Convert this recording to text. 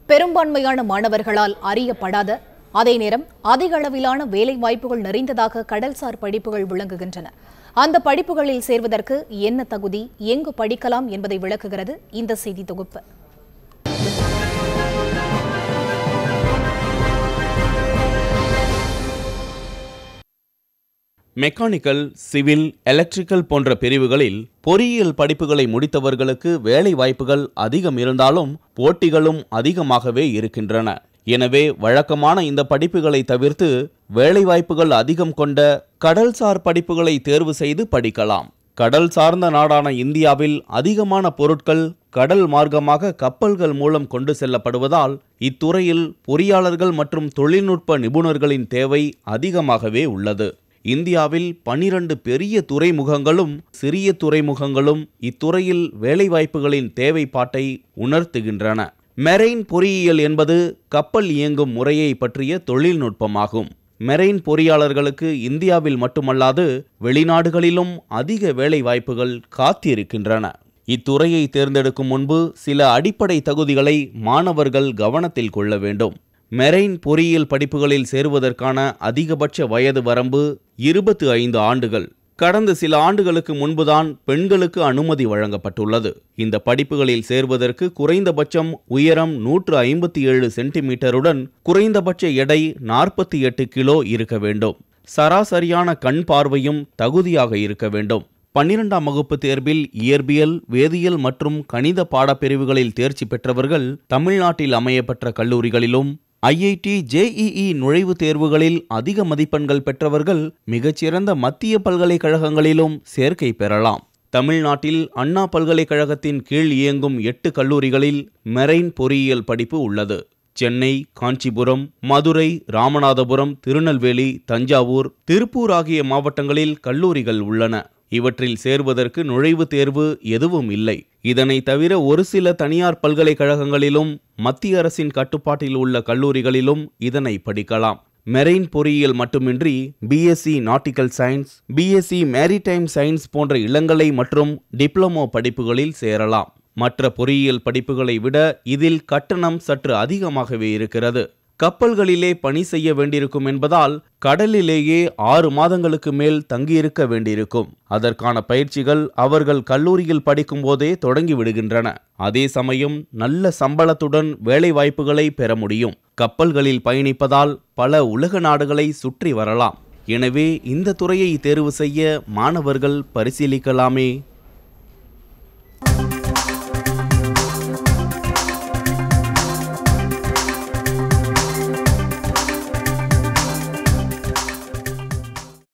பெரும்பான்மையான மாணவர்களால் அறியப்படாத அதே நேரம் அதிக அளவிலான வேலை வாய்ப்புகள் நிறைந்ததாக கடல்சார் படிப்புகள் விளங்குகின்றன அந்த படிப்புகளில் சேர்வதற்கு என்ன தகுதி எங்கு படிக்கலாம் என்பதை விளக்குகிறது இந்த செய்தி தொகுப்பு மெக்கானிக்கல் சிவில் எலக்ட்ரிக்கல் போன்ற பிரிவுகளில் பொறியியல் படிப்புகளை முடித்தவர்களுக்கு வேலை வாய்ப்புகள் அதிகம் இருந்தாலும் போட்டிகளும் அதிகமாகவே இருக்கின்றன எனவே வழக்கமான இந்த படிப்புகளை தவிர்த்து வேலைவாய்ப்புகள் அதிகம் கொண்ட கடல்சார் படிப்புகளை தேர்வு செய்து படிக்கலாம் கடல் சார்ந்த நாடான இந்தியாவில் அதிகமான பொருட்கள் கடல் மார்க்கமாக கப்பல்கள் மூலம் கொண்டு செல்லப்படுவதால் இத்துறையில் பொறியாளர்கள் மற்றும் தொழில்நுட்ப நிபுணர்களின் தேவை அதிகமாகவே உள்ளது இந்தியாவில் பனிரண்டு பெரிய துறைமுகங்களும் சிறிய துறைமுகங்களும் இத்துறையில் வேலைவாய்ப்புகளின் தேவைப்பாட்டை உணர்த்துகின்றன மெரெயின் பொறியியல் என்பது கப்பல் இயங்கும் முறையை பற்றிய தொழில்நுட்பமாகும் மெரெயின் பொறியாளர்களுக்கு இந்தியாவில் மட்டுமல்லாது வெளிநாடுகளிலும் அதிக வேலைவாய்ப்புகள் காத்திருக்கின்றன இத்துறையை தேர்ந்தெடுக்கும் முன்பு சில அடிப்படை தகுதிகளை மாணவர்கள் கவனத்தில் கொள்ள வேண்டும் மெரெயின் பொறியியல் படிப்புகளில் சேருவதற்கான அதிகபட்ச வயது வரம்பு இருபத்து ஐந்து ஆண்டுகள் கடந்த சில ஆண்டுகளுக்கு முன்புதான் பெண்களுக்கு அனுமதி வழங்கப்பட்டுள்ளது இந்த படிப்புகளில் சேர்வதற்கு குறைந்தபட்சம் உயரம் நூற்று ஐம்பத்தி ஏழு சென்டிமீட்டருடன் குறைந்தபட்ச எடை நாற்பத்தி எட்டு கிலோ இருக்க வேண்டும் சராசரியான கண் பார்வையும் தகுதியாக இருக்க வேண்டும் பன்னிரெண்டாம் வகுப்பு தேர்வில் இயற்பியல் வேதியியல் மற்றும் கணித பாடப்பிரிவுகளில் தேர்ச்சி பெற்றவர்கள் தமிழ்நாட்டில் அமையப்பெற்ற கல்லூரிகளிலும் ஐஐடி ஜேஇஇ நுழைவுத் தேர்வுகளில் அதிக மதிப்பெண்கள் பெற்றவர்கள் மிகச்சிறந்த மத்திய பல்கலைக்கழகங்களிலும் சேர்க்கை பெறலாம் தமிழ்நாட்டில் அண்ணா பல்கலைக்கழகத்தின் கீழ் இயங்கும் எட்டு கல்லூரிகளில் மெரைன் பொறியியல் படிப்பு உள்ளது சென்னை காஞ்சிபுரம் மதுரை ராமநாதபுரம் திருநெல்வேலி தஞ்சாவூர் திருப்பூர் ஆகிய மாவட்டங்களில் கல்லூரிகள் உள்ளன இவற்றில் சேர்வதற்கு நுழைவுத் தேர்வு எதுவும் இல்லை இதனை தவிர ஒரு சில தனியார் பல்கலைக்கழகங்களிலும் மத்திய அரசின் கட்டுப்பாட்டில் உள்ள கல்லூரிகளிலும் இதனை படிக்கலாம் மெரெயின் பொறியியல் மட்டுமின்றி BSc nautical science BSc maritime science போன்ற இளங்கலை மற்றும் டிப்ளமோ படிப்புகளில் சேரலாம் மற்ற பொறியியல் படிப்புகளை விட இதில் கட்டணம் சற்று அதிகமாகவே இருக்கிறது கப்பல்களிலே பணி செய்ய வேண்டியிருக்கும் என்பதால் கடலிலேயே ஆறு மாதங்களுக்கு மேல் தங்கியிருக்க வேண்டியிருக்கும் அதற்கான பயிற்சிகள் அவர்கள் கல்லூரியில் படிக்கும் போதே தொடங்கி விடுகின்றன அதே சமயம் நல்ல சம்பளத்துடன் வேலை வாய்ப்புகளை பெற முடியும் கப்பல்களில் பயணிப்பதால் பல உலக நாடுகளை சுற்றி வரலாம் எனவே இந்த துறையை தேர்வு செய்ய மாணவர்கள் பரிசீலிக்கலாமே